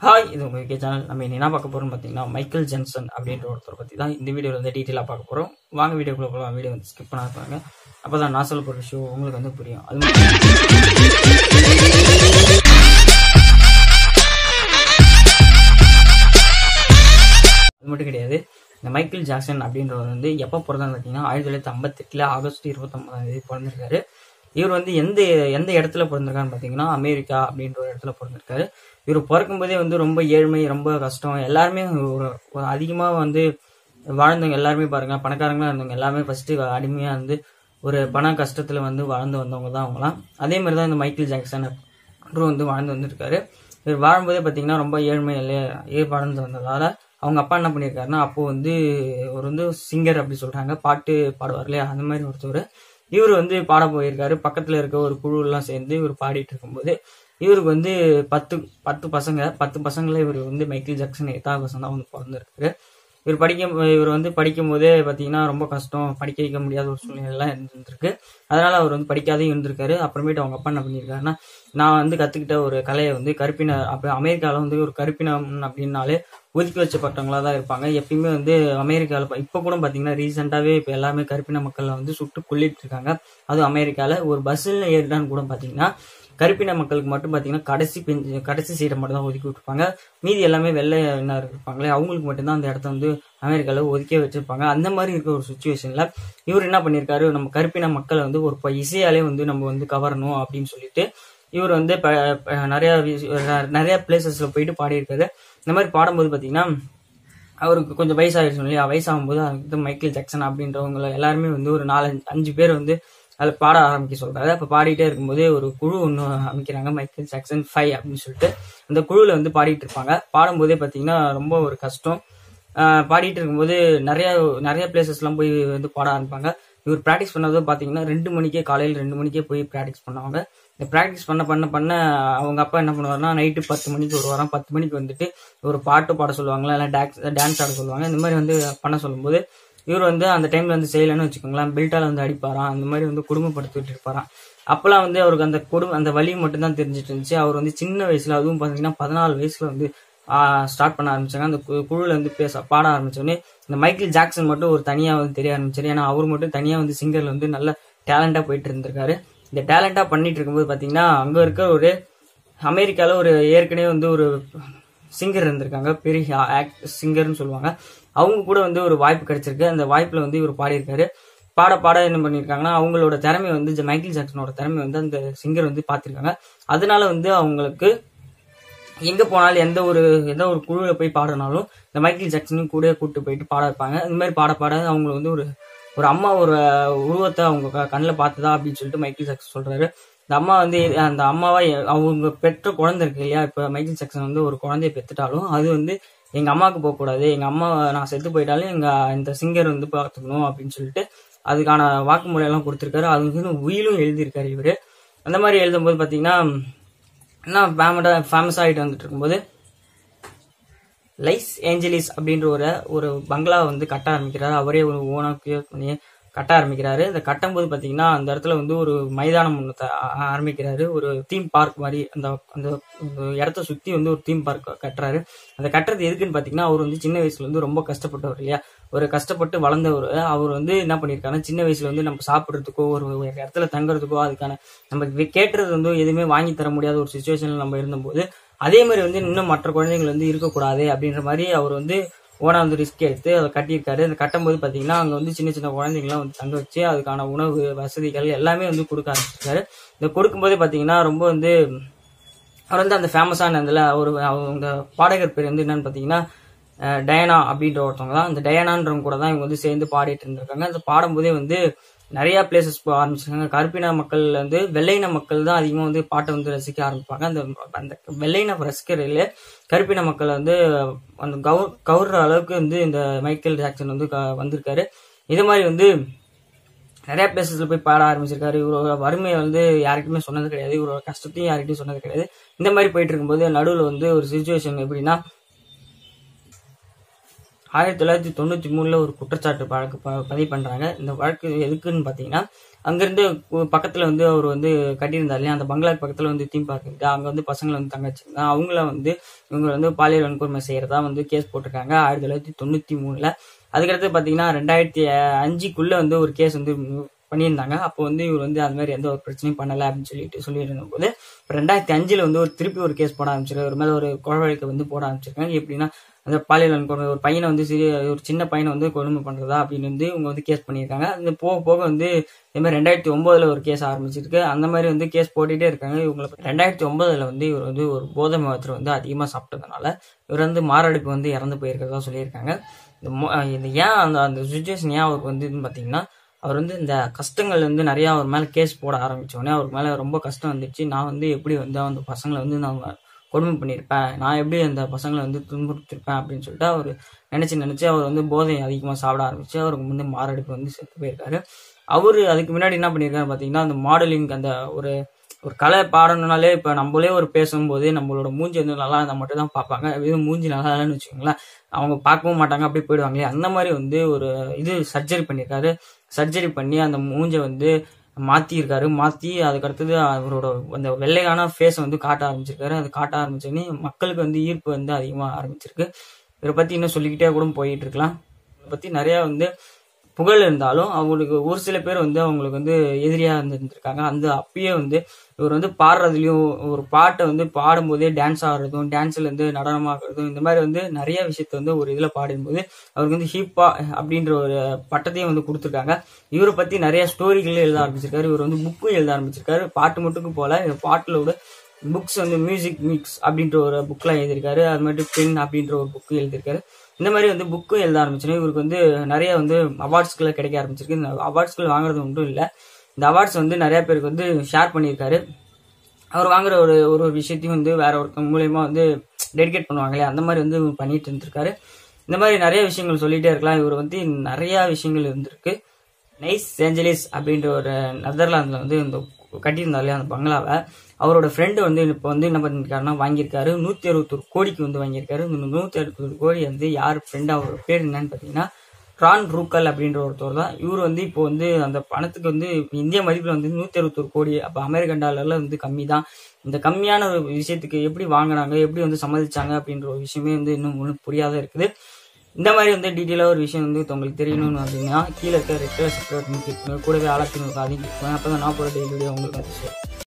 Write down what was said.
Hi இது உங்கள் VK channel நம்ம இனி என்ன பார்க்க போறோம்னு பார்த்தீங்கன்னா மைக்கேல் ஜென்சன் அப்படின்ற ஒருத்தரை பற்றி தான் இந்த வீடியோவில் வந்து டீட்டெயிலாக பார்க்க போகிறோம் வாங்க வீடியோக்குள்ள போகலாம் வீடியோ வந்து ஸ்கிப் பண்ணாத பாருங்க அப்போ தான் நான் சொல்ல போகிற விஷயம் உங்களுக்கு வந்து புரியும் அது மட்டும் அது மட்டும் கிடையாது இந்த மைக்கேல் ஜாக்சன் அப்படின்றவர் வந்து எப்போ பிறந்தான்னு பார்த்தீங்கன்னா ஆயிரத்தி தொள்ளாயிரத்தி ஐம்பத்தெட்டில் ஆகஸ்ட் இருபத்தொம்பதாம் தேதி பிறந்திருக்காரு இவர் வந்து எந்த எந்த இடத்துல பிறந்திருக்காருன்னு பார்த்தீங்கன்னா அமெரிக்கா அப்படின்ற ஒரு இடத்துல பிறந்திருக்காரு இவர் பிறக்கும்போதே வந்து ரொம்ப ஏழ்மை ரொம்ப கஷ்டம் எல்லாருமே ஒரு ஒரு அதிகமாக வந்து வாழ்ந்தவங்க எல்லாருமே பாருங்க பணக்காரங்களா இருந்தவங்க எல்லாமே ஃபர்ஸ்ட் அடிமையாக வந்து ஒரு பண கஷ்டத்தில் வந்து வாழ்ந்து வந்தவங்க தான் அவங்களாம் அதே மாதிரி தான் இந்த மைக்கேல் ஜாக்சன் அவரும் வந்து வாழ்ந்து வந்திருக்காரு இவர் வாழும்போதே பார்த்தீங்கன்னா ரொம்ப ஏழ்மையில ஏ வாழ்ந்து வந்ததால அவங்க அப்பா என்ன பண்ணியிருக்காருன்னா அப்போ வந்து ஒரு வந்து சிங்கர் அப்படி சொல்றாங்க பாட்டு பாடுவார் இல்லையா அந்த மாதிரி ஒருத்தவர் இவர் வந்து பாட போயிருக்காரு பக்கத்துல இருக்க ஒரு குழு எல்லாம் சேர்ந்து இவர் பாடிட்டு இருக்கும்போது இவருக்கு வந்து பத்து பத்து பசங்க பத்து பசங்கள இவர் வந்து மைக்கேல் ஜாக்சன் எட்டாவது பசங்க தான் வந்து பிறந்திருக்காரு இவர் படிக்க இவர் வந்து படிக்கும் போதே பார்த்தீங்கன்னா ரொம்ப கஷ்டம் படிக்க வைக்க முடியாத ஒரு சூழ்நிலைலாம் இருந்திருக்கு அதனால அவர் வந்து படிக்காதே இருந்திருக்காரு அப்புறமேட்டு அவங்க அப்பா என்ன பண்ணியிருக்காருன்னா நான் வந்து கத்துக்கிட்ட ஒரு கலையை வந்து கருப்பின அப்போ அமெரிக்காவில் வந்து ஒரு கருப்பினம் அப்படின்னாலே ஒதுக்கி வச்சப்பட்டவங்களா தான் இருப்பாங்க எப்பயுமே வந்து அமெரிக்காவில் இப்போ கூட பார்த்தீங்கன்னா ரீசெண்டாகவே இப்போ எல்லாமே கருப்பின மக்களை வந்து சுட்டு கொல்லிட்டு இருக்காங்க அதுவும் அமெரிக்காவில் ஒரு பஸ்ஸில் ஏறினான்னு கூட பார்த்தீங்கன்னா கருப்பின மக்களுக்கு மட்டும் பார்த்தீங்கன்னா கடைசி பெஞ்சு கடைசி சீட்டை மட்டும் தான் ஒதுக்கி விட்டுருப்பாங்க மீதி எல்லாமே வெள்ளை என்ன இருப்பாங்களே அவங்களுக்கு மட்டும்தான் அந்த இடத்த வந்து அமெரிக்காவில் ஒதுக்கி வச்சிருப்பாங்க அந்த மாதிரி இருக்க ஒரு சுச்சுவேஷனில் இவர் என்ன பண்ணியிருக்காரு நம்ம கருப்பின மக்களை வந்து ஒரு ப- இசையாலே வந்து நம்ம வந்து கவரணும் அப்படின்னு சொல்லிட்டு இவர் வந்து ப- ப- நிறைய வி- நிறைய பிளேசஸ்ல போயிட்டு பாடியிருக்காரு இந்த மாதிரி பாடும்போது பார்த்தீங்கன்னா அவருக்கு கொஞ்சம் வயசாகிடுச்சு இல்லையா வயசாகும்போது வந்து மைக்கேல் ஜாக்சன் அப்படின்றவங்க எல்லாருமே வந்து ஒரு நாலு அஞ்சு பேர் வந்து அதில் பாட ஆரம்பிக்க சொல்றாரு அப்போ பாடிட்டே இருக்கும்போது ஒரு குழு ஒன்று அமைக்கிறாங்க மைக்கேல் ஜாக்சன் ஃபைவ் அப்படின்னு சொல்லிட்டு அந்த குழுவில் வந்து பாடிட்டு இருப்பாங்க பாடும்போதே பார்த்தீங்கன்னா ரொம்ப ஒரு கஷ்டம் ஆஹ் பாடிட்டு இருக்கும்போது நிறைய நிறைய பிளேசஸ்லாம் போய் வந்து பாட ஆரம்பிப்பாங்க இவர் ப்ராக்டிஸ் பண்ணது பார்த்தீங்கன்னா ரெண்டு மணிக்கே காலையில் ரெண்டு மணிக்கே போய் ப்ராக்டிஸ் பண்ணுவாங்க இந்த ப்ராக்டிஸ் பண்ண பண்ண பண்ண அவங்க அப்பா என்ன பண்ணுவாருன்னா நைட்டு பத்து மணிக்கு வருவாராம் பத்து மணிக்கு வந்துட்டு ஒரு பாட்டு பாட சொல்லுவாங்களா இல்லை டான்ஸ் டான்ஸ் ஆட சொல்லுவாங்க இந்த மாதிரி வந்து பண்ண சொல்லும்போது இவர் வந்து அந்த டைம்ல வந்து செய்யலைன்னு வச்சுக்கோங்களேன் பெல்ட்டால வந்து அடிப்பாராம் அந்த மாதிரி வந்து குடும்பப்படுத்திட்டு இருப்பாராம் அப்பெல்லாம் வந்து அவருக்கு அந்த குடும்ப அந்த வலி மட்டும் தான் தெரிஞ்சிட்டு இருந்துச்சு அவர் வந்து சின்ன வயசுல அதுவும் பாத்தீங்கன்னா பதினாலு வயசுல வந்து ஸ்டார்ட் பண்ண ஆரம்பிச்சாங்க அந்த கு- குழுல வந்து பேச பாட ஆரம்பிச்சோடனே இந்த மைக்கேல் ஜாக்சன் மட்டும் ஒரு தனியா வந்து தெரிய ஆரம்பிச்சாரு ஏன்னா அவர் மட்டும் தனியா வந்து சிங்கர்ல வந்து நல்ல டேலண்டா போயிட்டு இருந்திருக்காரு இந்த டேலண்டா பண்ணிட்டு இருக்கும்போது பாத்தீங்கன்னா அங்க இருக்க ஒரு அமெரிக்கால ஒரு ஏற்கனவே வந்து ஒரு சிங்கர் இருந்திருக்காங்க பெரிய ஆக்ட் சிங்கர்னு சொல்லுவாங்க அவங்க கூட வந்து ஒரு வாய்ப்பு கிடைச்சிருக்கு அந்த வாய்ப்புல வந்து இவர் பாடியிருக்காரு பாட பாட என்ன பண்ணியிருக்காங்கன்னா அவங்களோட திறமை வந்து ஜ- மைக்கேல் ஜாக்சனோட திறமை வந்து அந்த சிங்கர் வந்து பார்த்திருக்காங்க அதனால வந்து அவங்களுக்கு எங்க போனாலும் எந்த ஒரு எந்த ஒரு குழுல போய் பாடினாலும் இந்த மைக்கேல் ஜாக்சனையும் கூட கூட்டு போயிட்டு பாட வைப்பாங்க இந்த மாதிரி பாட பாட அவங்க வந்து ஒரு ஒரு அம்மா ஒரு உருவத்தை அவங்க கண்ணில் பார்த்ததா அப்படின்னு சொல்லிட்டு மைக்கேல் ஜாக்சன் சொல்றாரு இந்த அம்மா வந்து அந்த அம்மாவா எ- அவங்க பெற்ற குழந்தை இருக்கு இல்லையா இப்ப மைக்கேல் ஜாக்சன் வந்து ஒரு குழந்தைய பெற்றுட்டாலும் அது வந்து எங்க அம்மாவுக்கு போக கூடாது எங்க அம்மா நான் செத்து போயிட்டாலும் எங்க இந்த சிங்கர் வந்து பார்த்துக்கணும் அப்படின்னு சொல்லிட்டு அதுக்கான வாக்குமூலம் எல்லாம் கொடுத்திருக்காரு அது வந்து உயிலும் எழுதியிருக்காரு இவரு அந்த மாதிரி எழுதும்போது பாத்தீங்கன்னா என்ன ஃபேமடா ஃபேமஸ் ஆகிட்டு வந்துட்டு இருக்கும்போது லைஸ் ஏஞ்சலிஸ் அப்படின்ற ஒரு ஒரு பங்களா வந்து கட்ட ஆரம்பிக்கிறாரு அவரே ஒரு ஓனா கிரியேட் பண்ணி கட்ட ஆரம்பிக்கிறாரு இந்த கட்டும்போது பாத்தீங்கன்னா அந்த இடத்துல வந்து ஒரு மைதானம் ஒன்று த- ஆ- ஆரம்பிக்கிறாரு ஒரு தீம் பார்க் மாதிரி அந்த அந்த அந்த இடத்த சுத்தி வந்து ஒரு தீம் பார்க் கட்டுறாரு அந்த கட்டுறது எதுக்குன்னு பாத்தீங்கன்னா அவர் வந்து சின்ன வயசுல வந்து ரொம்ப கஷ்டப்பட்டவர் இல்லையா ஒரு கஷ்டப்பட்டு வளர்ந்தவர் அவர் வந்து என்ன பண்ணியிருக்காருன்னா சின்ன வயசுல வந்து நம்ம சாப்பிட்றதுக்கோ ஒரு ஒரு இடத்துல தங்குறதுக்கோ அதுக்கான நம்ம கேட்டுறது வந்து எதுவுமே வாங்கி தர முடியாத ஒரு சுச்சுவேஷன்ல நம்ம இருந்தபோது அதே மாதிரி வந்து இன்னும் மற்ற குழந்தைகள் வந்து இருக்கக்கூடாது அப்படின்ற மாதிரி அவர் வந்து ஓனா வந்து ரிஸ்க் எடுத்து அதை கட்டியிருக்காரு அந்த கட்டும்போது பார்த்தீங்கன்னா அங்கே வந்து சின்ன சின்ன குழந்தைங்களாம் வந்து தங்க வச்சு அதுக்கான உணவு வசதிகள் எல்லாமே வந்து கொடுக்க ஆரம்பிச்சிருக்காரு இந்த கொடுக்கும்போதே பார்த்தீங்கன்னா ரொம்ப வந்து அவர் வந்து அந்த ஃபேமஸான இதில் ஒரு அவங்க பாடகர் பேர் வந்து என்னன்னு பார்த்தீங்கன்னா அஹ், டயனா அப்படின்ற ஒருத்தவங்க தான் அந்த டயனான்றவங்க கூட தான் இவங்க வந்து சேர்ந்து பாடிட்டு இருந்திருக்காங்க அந்த பாடும்போதே வந்து நிறைய பிளேசஸ் போக ஆரம்பிச்சிருக்காங்க கருப்பின மக்கள் வந்து வெள்ளையின மக்கள் தான் அதிகமாக வந்து பாட்டை வந்து ரசிக்க ஆரம்பிப்பாங்க அந்த அந்த வெள்ளையின ரசிக்கிறதுல கருப்பின மக்கள் வந்து அந்த கவு கவுர்ற அளவுக்கு வந்து இந்த மைக்கேல் ஜாக்சன் வந்து க- வந்திருக்காரு இது மாதிரி வந்து நிறைய பிளேசஸ்ல போய் பாட ஆரம்பிச்சிருக்காரு இவரோட வறுமையை வந்து யாருக்குமே சொன்னது கிடையாது இவரோட கஷ்டத்தையும் யார்கிட்டயும் சொன்னது கிடையாது இந்த மாதிரி போயிட்டு இருக்கும்போது நடுவில் வந்து ஒரு சுச்சுவேஷன் எப்படின்னா ஆயிரத்தி தொள்ளாயிரத்தி தொண்ணூற்றி மூணில் ஒரு குற்றச்சாட்டு வழக்கு ப- பதிவு பண்ணுறாங்க இந்த வழக்கு எதுக்குன்னு பார்த்தீங்கன்னா அங்கேருந்து பக்கத்தில் வந்து அவர் வந்து கட்டியிருந்தார் இல்லையா அந்த பங்களா பக்கத்தில் வந்து தீம் பார்க் இருக்கு அங்கே வந்து பசங்களை வந்து தங்க வச்சிருந்தாங்க அவங்கள வந்து இவங்க வந்து பாலியல் வன்கொடுமை செய்கிறதா வந்து கேஸ் போட்டிருக்காங்க ஆயிரத்தி தொள்ளாயிரத்தி தொண்ணூற்றி மூணில் அதுக்கடுத்து பார்த்தீங்கன்னா ரெண்டாயிரத்தி அஞ்சுக்குள்ளே வந்து ஒரு கேஸ் வந்து பண்ணியிருந்தாங்க அப்போ வந்து இவர் வந்து அது மாதிரி எந்த ஒரு பிரச்சனையும் பண்ணலை அப்படின்னு சொல்லிட்டு சொல்லியிருந்த போது இப்போ ரெண்டாயிரத்தி அஞ்சில் வந்து ஒரு திருப்பி ஒரு கேஸ் போட ஆரம்பிச்சிருக்காரு ஒரு மேலே ஒரு கொலை வழக்கு வந்து போட ஆரம்பிச்சிருக்காங்க எப்படின்னா அந்த பாலியல் வன்கொடுமை ஒரு பையனை வந்து சிறிய ஒரு சின்ன பையனை வந்து கொடுமை பண்ணுறதா அப்படின்னு வந்து இவங்க வந்து கேஸ் பண்ணியிருக்காங்க அந்த போக போக வந்து இதே மாதிரி ரெண்டாயிரத்தி ஒன்பதுல ஒரு கேஸ் ஆரம்பிச்சிருக்கு அந்த மாதிரி வந்து கேஸ் போட்டுட்டே இருக்காங்க இவங்களை ரெண்டாயிரத்தி ஒன்பதுல வந்து இவர் வந்து ஒரு போதை மாத்திரை வந்து அதிகமாக சாப்பிட்டதுனால இவர் வந்து மாரடைப்பு வந்து இறந்து போயிருக்கிறதா சொல்லியிருக்காங்க இந்த மோ- இந்த ஏன் அந்த அந்த சுச்சுவேஷன் ஏன் அவருக்கு வந்து பார்த்தீங்கன்னா அவர் வந்து இந்த கஷ்டங்கள் வந்து நிறையா அவர் மேலே கேஸ் போட ஆரம்பிச்ச உடனே அவர் மேலே ரொம்ப கஷ்டம் வந்துச்சு நான் வந்து எப்படி வந்து அந்த பசங்களை வந்து நான் கொடுமை பண்ணியிருப்பேன் நான் எப்படி அந்த பசங்களை வந்து துன்புறுத்திருப்பேன் அப்படின்னு சொல்லிட்டு அவர் நினச்சி நினச்சி அவர் வந்து போதை அதிகமாக சாப்பிட ஆரம்பிச்சு அவருக்கு வந்து மாரடைப்பு வந்து செத்து போயிருக்காரு அவர் அதுக்கு முன்னாடி என்ன பண்ணியிருக்காரு பார்த்தீங்கன்னா அந்த மாடலிங் அந்த ஒரு ஒரு கலை பாடணுனாலே இப்போ நம்மளே ஒரு பேசும்போது நம்மளோட மூஞ்சி வந்து நல்லா இருந்தால் மட்டும் தான் பார்ப்பாங்க எதுவும் மூஞ்சி நல்லா இல்லைன்னு வச்சுக்கோங்களேன் அவங்க பார்க்கவும் மாட்டாங்க அப்படியே போயிடுவாங்களே அந்த மாதிரி வந்து ஒரு இது சர்ஜரி பண்ணியிருக்காரு சர்ஜரி பண்ணி அந்த மூஞ்சை வந்து மாற்றிருக்காரு மாற்றி அதுக்கடுத்தது அவரோட அந்த வெள்ளையான ஃபேஸை வந்து காட்ட ஆரம்பிச்சிருக்காரு அது காட்ட ஆரம்பிச்சோடனே மக்களுக்கு வந்து ஈர்ப்பு வந்து அதிகமாக ஆரம்பிச்சிருக்கு இவரை பற்றி இன்னும் சொல்லிக்கிட்டே கூட போயிட்டு இருக்கலாம் இதை பற்றி நிறையா வந்து புகழ் இருந்தாலும் அவங்களுக்கு ஒரு சில பேர் வந்து அவங்களுக்கு வந்து எதிரியாக இருந்திருந்திருக்காங்க அந்த அப்பயே வந்து இவர் வந்து பாடுறதுலையும் ஒரு பாட்டை வந்து பாடும்போதே டான்ஸ் ஆடுறதும் டான்ஸ்ல இருந்து நடனமாக்குறதும் இந்த மாதிரி வந்து நிறைய விஷயத்த வந்து ஒரு இதில் பாடும்போது அவருக்கு வந்து ஹிப்பா அப்படின்ற ஒரு பட்டத்தையும் வந்து கொடுத்துருக்காங்க இவரை பற்றி நிறைய ஸ்டோரிகள் எழுத ஆரம்பிச்சிருக்காரு இவர் வந்து புக்கும் எழுத ஆரம்பிச்சிருக்காரு பாட்டு மட்டுக்கும் போல இந்த பாட்டிலோட புக்ஸ் வந்து மியூசிக் மிக்ஸ் அப்படின்ற ஒரு புக்லாம் எழுதியிருக்காரு அது மட்டும் பென் அப்படின்ற ஒரு புக்கு எழுதியிருக்காரு இந்த மாதிரி வந்து புக்கும் எழுத ஆரம்பிச்சோன்னே இவருக்கு வந்து நிறைய வந்து அவார்ட்ஸ்களை கிடைக்க ஆரம்பிச்சிருக்கு இந்த அவார்ட்ஸ்கள் வாங்குறது மட்டும் இல்லை இந்த அவார்ட்ஸ் வந்து நிறைய பேருக்கு வந்து ஷேர் பண்ணியிருக்காரு அவர் வாங்குற ஒரு ஒரு ஒரு விஷயத்தையும் வந்து வேற ஒருத்தவங்க மூலயமா வந்து டெடிகேட் பண்ணுவாங்களே அந்த மாதிரி வந்து இவர் பண்ணிட்டு இருந்திருக்காரு இந்த மாதிரி நிறைய விஷயங்கள் சொல்லிட்டே இருக்கலாம் இவர் வந்து நிறைய விஷயங்கள் இருந்திருக்கு நைஸ் ஏஞ்சலிஸ் அப்படின்ற ஒரு நெதர்லாந்தில் வந்து இந்த கட்டியிருந்தார் இல்லையா அந்த பங்களாவை அவரோட ஃப்ரெண்டு வந்து இப்போ வந்து என்ன பண்ணியிருக்காருன்னா வாங்கியிருக்காரு நூற்றி அறுபத்தொரு கோடிக்கு வந்து வாங்கியிருக்காரு இந்த நூற்றி அறுபத்தொரு கோடி வந்து யார் ஃப்ரெண்டு அவரோட பேர் என்னன்னு பார்த்தீங்கன்னா ட்ரான் ரூக்கல் அப்படின்ற ஒருத்தர் தான் இவர் வந்து இப்போ வந்து அந்த பணத்துக்கு வந்து இந்திய மதிப்பில் வந்து நூற்றி அறுபத்தொரு கோடி அப்போ அமெரிக்கன் டாலர்ல வந்து கம்மி தான் இந்த கம்மியான ஒரு விஷயத்துக்கு எப்படி வாங்கினாங்க எப்படி வந்து சம்மதிச்சாங்க அப்படின்ற ஒரு விஷயமே வந்து இன்னும் ஒன்றும் புரியாத இருக்குது இந்த மாதிரி வந்து டீட்டெயிலாக ஒரு விஷயம் வந்து உங்களுக்கு தெரியணும்னு அப்படின்னா கீழே இருக்க ரெட் கலர் சப்ஸ்கிரைப் பண்ணி click பண்ணுங்க. கூடவே ஆலத்தின் ஒரு அதையும் கிளிக் பண்ணுங்க அப்போ தான் நான் போகிற டெய்லி வீடியோ உங்களுக்கு வந்து சேரும்